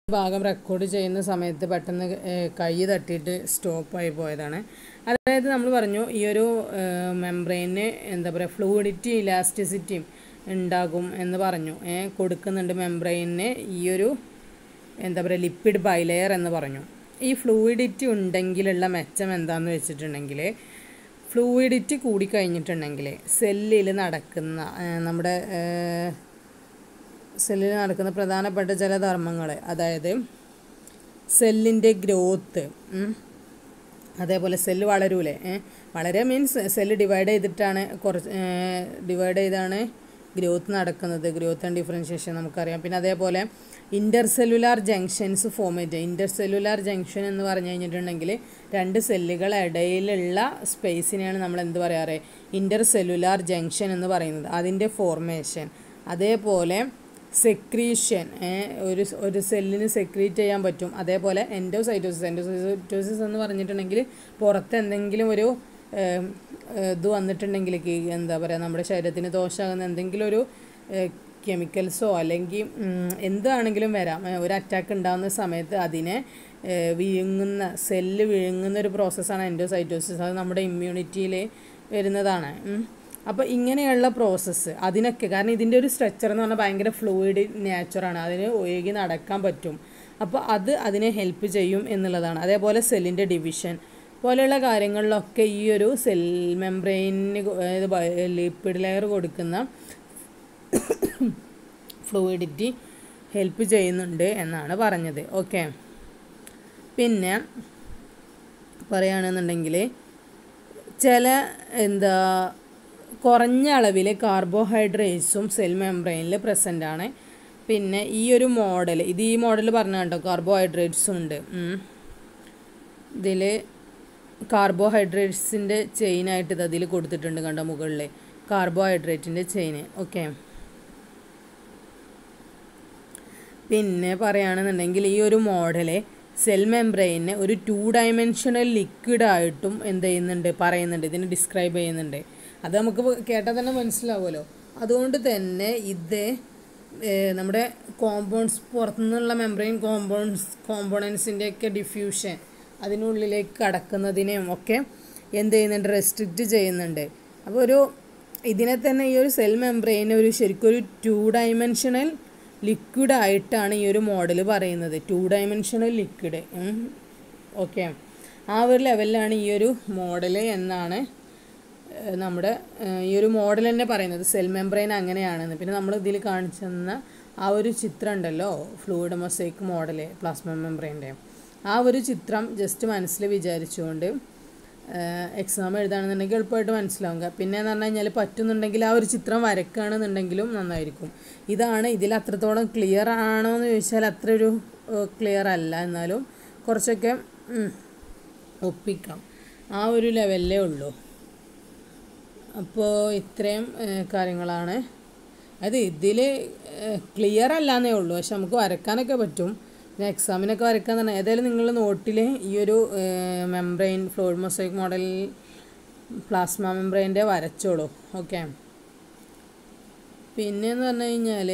ഭാഗം റെക്കോർഡ് ചെയ്യുന്ന സമയത്ത് പെട്ടെന്ന് ഏഹ്, കൈ തട്ടിയിട്ട് സ്റ്റോപ്പായി പോയതാണ് അതായത് നമ്മൾ പറഞ്ഞു ഈ ഒരു മെംബ്രെയിന് എന്താ പറയുക ഫ്ലൂയിഡിറ്റി ഇലാസ്റ്റിസിറ്റിയും ഉണ്ടാകും എന്ന് പറഞ്ഞു ഏഹ്, കൊടുക്കുന്നുണ്ട് മെംബ്രെയിന് ഈ ഒരു എന്താ പറയുക ലിപ്പിഡ് ബൈലെയർ എന്ന് പറഞ്ഞു ഈ ഫ്ലൂയിഡിറ്റി ഉണ്ടെങ്കിലുള്ള മെച്ചം എന്താണെന്ന് വെച്ചിട്ടുണ്ടെങ്കിൽ ഫ്ലൂയിഡിറ്റി കൂടിക്കഴിഞ്ഞിട്ടുണ്ടെങ്കിൽ സെല്ലിൽ നടക്കുന്ന ഏഹ്, നമ്മുടെ ഏഹ്, സെല്ലിൽ നടക്കുന്ന പ്രധാനപ്പെട്ട ചില ധർമ്മങ്ങൾ അതായത് സെല്ലിൻ്റെ ഗ്രോത്ത് അതേപോലെ സെല്ല് വളരൂലേ ഏ? വളരെ മീൻസ് സെല്ല് ഡിവൈഡ് ചെയ്തിട്ടാണ് കുറച്ച് ഡിവൈഡ് ചെയ്താണ് ഗ്രോത്ത് നടക്കുന്നത് ഗ്രോത്ത് ആൻഡ് ഡിഫറൻഷിയേഷൻ നമുക്കറിയാം പിന്നെ അതേപോലെ ഇൻ്റർ സെല്ലുലാർ ജംഗ്ഷൻസ് ഫോം ചെയ്ത് ഇൻ്റർ സെല്ലുലാർ ജംഗ്ഷൻ എന്ന് പറഞ്ഞു കഴിഞ്ഞിട്ടുണ്ടെങ്കിൽ രണ്ട് സെല്ലുകൾ ഇടയിലുള്ള സ്പേസിനെയാണ് നമ്മൾ എന്ത് പറയാറ് ഇൻ്റർ സെല്ലുലാർ ജംഗ്ഷൻ എന്ന് പറയുന്നത് അതിൻ്റെ ഫോർമേഷൻ അതേപോലെ സെക്രീഷൻ ഒരു ഒരു സെല്ലിന് സെക്രീറ്റ് ചെയ്യാൻ പറ്റും അതേപോലെ എൻഡോസൈറ്റോസിസ് എൻഡോസൈറ്റോസിസ് എന്ന് പറഞ്ഞിട്ടുണ്ടെങ്കിൽ പുറത്ത് എന്തെങ്കിലും ഒരു ഏം, ഏഹ്, ഇത് വന്നിട്ടുണ്ടെങ്കിൽ കി- എന്താ പറയുക നമ്മുടെ ശരീരത്തിന് ദോഷമാകുന്ന എന്തെങ്കിലും ഒരു കെമിക്കൽസോ അല്ലെങ്കിൽ ഉം, എന്താണെങ്കിലും വരാം ഏഹ്, ഒരു അറ്റാക്ക് ഉണ്ടാകുന്ന സമയത്ത് അതിനെ ഏഹ്, വിഴുങ്ങുന്ന സെല്ല് വിഴുങ്ങുന്ന ഒരു പ്രോസസ്സാണ് എൻഡോസൈറ്റോസിസ് അത് നമ്മുടെ ഇമ്മ്യൂണിറ്റിയിൽ വരുന്നതാണ് ഉം. അപ്പോൾ ഇങ്ങനെയുള്ള പ്രോസസ്സ് അതിനൊക്കെ കാരണം ഇതിൻ്റെ ഒരു സ്ട്രക്ചർ എന്ന് പറഞ്ഞാൽ ഭയങ്കര ഫ്ലൂയിഡ് നേച്ചറാണ് അതിന് ഒഴുകി നടക്കാൻ പറ്റും അപ്പോൾ അത് അതിനെ ഹെൽപ്പ് ചെയ്യും എന്നുള്ളതാണ് അതേപോലെ സെല്ലിൻ്റെ ഡിവിഷൻ പോലെയുള്ള കാര്യങ്ങളിലൊക്കെ ഈ ഒരു സെൽ മെംബ്രെയിന് ലിപ്പിഡ് ലെയർ കൊടുക്കുന്ന ഫ്ലൂയിഡിറ്റി ഹെൽപ്പ് ചെയ്യുന്നുണ്ട് എന്നാണ് പറഞ്ഞത് ഓക്കെ പിന്നെ പറയുകയാണെന്നുണ്ടെങ്കിൽ ചില എന്താ കുറഞ്ഞ അളവിൽ കാർബോഹൈഡ്രേറ്റ്സും സെൽ മെംബ്രെയിനിൽ പ്രസൻ്റ് ആണ് പിന്നെ ഈ ഒരു മോഡൽ ഇത് ഈ മോഡൽ പറഞ്ഞ കേട്ടോ കാർബോഹൈഡ്രേറ്റ്സും ഉണ്ട് ഇതിൽ കാർബോഹൈഡ്രേറ്റ്സിൻ്റെ ചെയിനായിട്ട് ഇത് അതിൽ കൊടുത്തിട്ടുണ്ട് കണ്ടോ മുകളിൽ കാർബോഹൈഡ്രേറ്റിൻ്റെ ചെയിന് ഓക്കെ പിന്നെ പറയുകയാണെന്നുണ്ടെങ്കിൽ ഈ ഒരു മോഡല് സെൽ മെംബ്രെയിനെ ഒരു ടു ഡയമെൻഷണൽ ലിക്വിഡായിട്ടും എന്ത് ചെയ്യുന്നുണ്ട് പറയുന്നുണ്ട് ഇതിനെ ഡിസ്ക്രൈബ് ചെയ്യുന്നുണ്ട് അത് നമുക്ക് കേട്ടാൽ തന്നെ മനസ്സിലാവുമല്ലോ അതുകൊണ്ട് തന്നെ ഇത് ഏഹ്, നമ്മുടെ കോമ്പൗണ്ട്സ് പുറത്തുനിന്നുള്ള മെംബ്രെയിൻ കോമ്പൗണ്ട്സ് കോമ്പോണൻസിൻ്റെയൊക്കെ ഡിഫ്യൂഷൻ അതിനുള്ളിലേക്ക് കടക്കുന്നതിനെയും ഒക്കെ എന്ത് ചെയ്യുന്നുണ്ട് റെസ്ട്രിക്റ്റ് ചെയ്യുന്നുണ്ട് അപ്പോൾ ഒരു ഇതിനെ തന്നെ ഈ ഒരു സെൽ മെംബ്രെയിനെ ഒരു ശരിക്കും ഒരു ടു ഡയമെൻഷണൽ ലിക്വിഡ് ആയിട്ടാണ് ഈ ഒരു മോഡൽ പറയുന്നത് ടു ഡയമെൻഷണൽ ലിക്വിഡ് ഓക്കെ ആ ഒരു ലെവലിലാണ് ഈ ഒരു മോഡൽ എന്നാണ് ഏഹ്, നമ്മുടെ ഏഹ്, ഈ ഒരു മോഡൽ തന്നെ പറയുന്നത് സെൽ മെംബ്രെയിൻ അങ്ങനെയാണെന്ന് പിന്നെ നമ്മൾ ഇതിൽ കാണിച്ചെന്ന ആ ഒരു ചിത്രം ഉണ്ടല്ലോ ഫ്ലൂയിഡ് മൊസൈക്ക് മോഡൽ പ്ലാസ്മ മെംബ്രെയിൻ്റെ ആ ഒരു ചിത്രം ജസ്റ്റ് മനസ്സിൽ വിചാരിച്ചുകൊണ്ട് എക്സാം എഴുതാണെന്നുണ്ടെങ്കിൽ എളുപ്പമായിട്ട് മനസ്സിലാവും പിന്നെ എന്ന് പറഞ്ഞു കഴിഞ്ഞാൽ പറ്റുന്നുണ്ടെങ്കിൽ ആ ഒരു ചിത്രം വരക്കുകയാണെന്നുണ്ടെങ്കിലും നന്നായിരിക്കും ഇതാണ് ഇതിൽ അത്രത്തോളം ക്ലിയർ ആണോ എന്ന് ചോദിച്ചാൽ അത്ര ഒരു ക്ലിയർ അല്ല എന്നാലും കുറച്ചൊക്കെ ഉം, ഒപ്പിക്കാം ആ ഒരു ലെവലിലേ ഉള്ളൂ അപ്പോൾ ഇത്രയും ഏഹ്, കാര്യങ്ങളാണ് അത് ഇതിൽ ക്ലിയർ അല്ലാന്നേ ഉള്ളൂ പക്ഷെ നമുക്ക് വരക്കാനൊക്കെ പറ്റും പിന്നെ എക്സാമിനൊക്കെ വരക്കാൻ തന്നെ ഏതായാലും നിങ്ങൾ നോട്ടിൽ ഈ ഒരു membrane fluid mosaic model plasma മെംബ്രെയിൻ്റെ വരച്ചോളൂ ഓക്കെ പിന്നെന്ന് പറഞ്ഞു കഴിഞ്ഞാൽ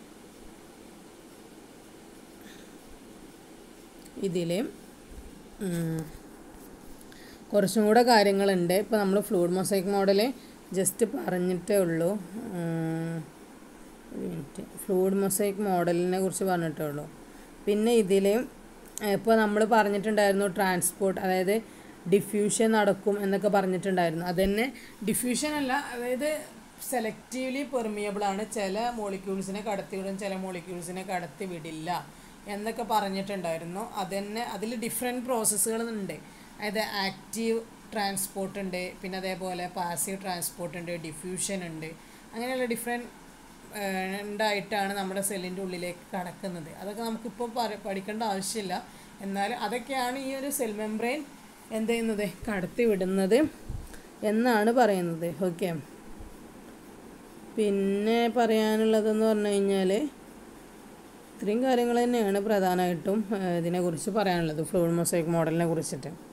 ഇതിൽ കുറച്ചും കൂടെ കാര്യങ്ങളുണ്ട് ഇപ്പോൾ നമ്മൾ ഫ്ലൂയിഡ് മൊസൈക്ക് മോഡൽ ജസ്റ്റ് പറഞ്ഞിട്ടേ ഉള്ളൂ ഉം, ഒരു മിനിറ്റ് ഫ്ലൂയിഡ് മൊസൈക്ക് മോഡലിനെ കുറിച്ച് പറഞ്ഞിട്ടേ ഉള്ളൂ പിന്നെ ഇതിൽ ഇപ്പോൾ നമ്മൾ പറഞ്ഞിട്ടുണ്ടായിരുന്നു ട്രാൻസ്പോർട്ട് അതായത് ഡിഫ്യൂഷൻ നടക്കും എന്നൊക്കെ പറഞ്ഞിട്ടുണ്ടായിരുന്നു അതന്നെ ഡിഫ്യൂഷൻ അല്ല അതായത് സെലക്റ്റീവ്ലി പെർമിയബിൾ ആണ് ചില മോളിക്യൂൾസിനെ കടത്തിവിടും ചില മോളിക്യൂൾസിനെ കടത്തി വിടില്ല എന്നൊക്കെ പറഞ്ഞിട്ടുണ്ടായിരുന്നു അതന്നെ അതിൽ ഡിഫറെൻറ്റ് പ്രോസസ്സുകൾ ഉണ്ട് അതായത് ആക്റ്റീവ് ട്രാൻസ്പോർട്ട് ഉണ്ട് പിന്നെ അതേപോലെ പാസീവ് ട്രാൻസ്പോർട്ട് ഉണ്ട് ഡിഫ്യൂഷൻ ഉണ്ട് അങ്ങനെയുള്ള ഡിഫറെൻറ്റ് ഉണ്ടായിട്ടാണ് നമ്മുടെ സെല്ലിൻ്റെ ഉള്ളിലേക്ക് കടക്കുന്നത് അതൊക്കെ നമുക്കിപ്പോൾ പറ- പഠിക്കേണ്ട ആവശ്യമില്ല എന്നാൽ അതൊക്കെയാണ് ഈ ഒരു സെൽ മെംബ്രെയിൻ എന്ത് ചെയ്യുന്നത് കടത്തി വിടുന്നത് എന്നാണ് പറയുന്നത് ഓക്കെ പിന്നെ പറയാനുള്ളതെന്ന് പറഞ്ഞു കഴിഞ്ഞാൽ ഇത്രയും കാര്യങ്ങൾ തന്നെയാണ് പ്രധാനമായിട്ടും ഏഹ്, ഇതിനെക്കുറിച്ച് പറയാനുള്ളത് ഫ്ലൂയിഡ് മൊസൈക്ക് മോഡലിനെ കുറിച്ചിട്ട്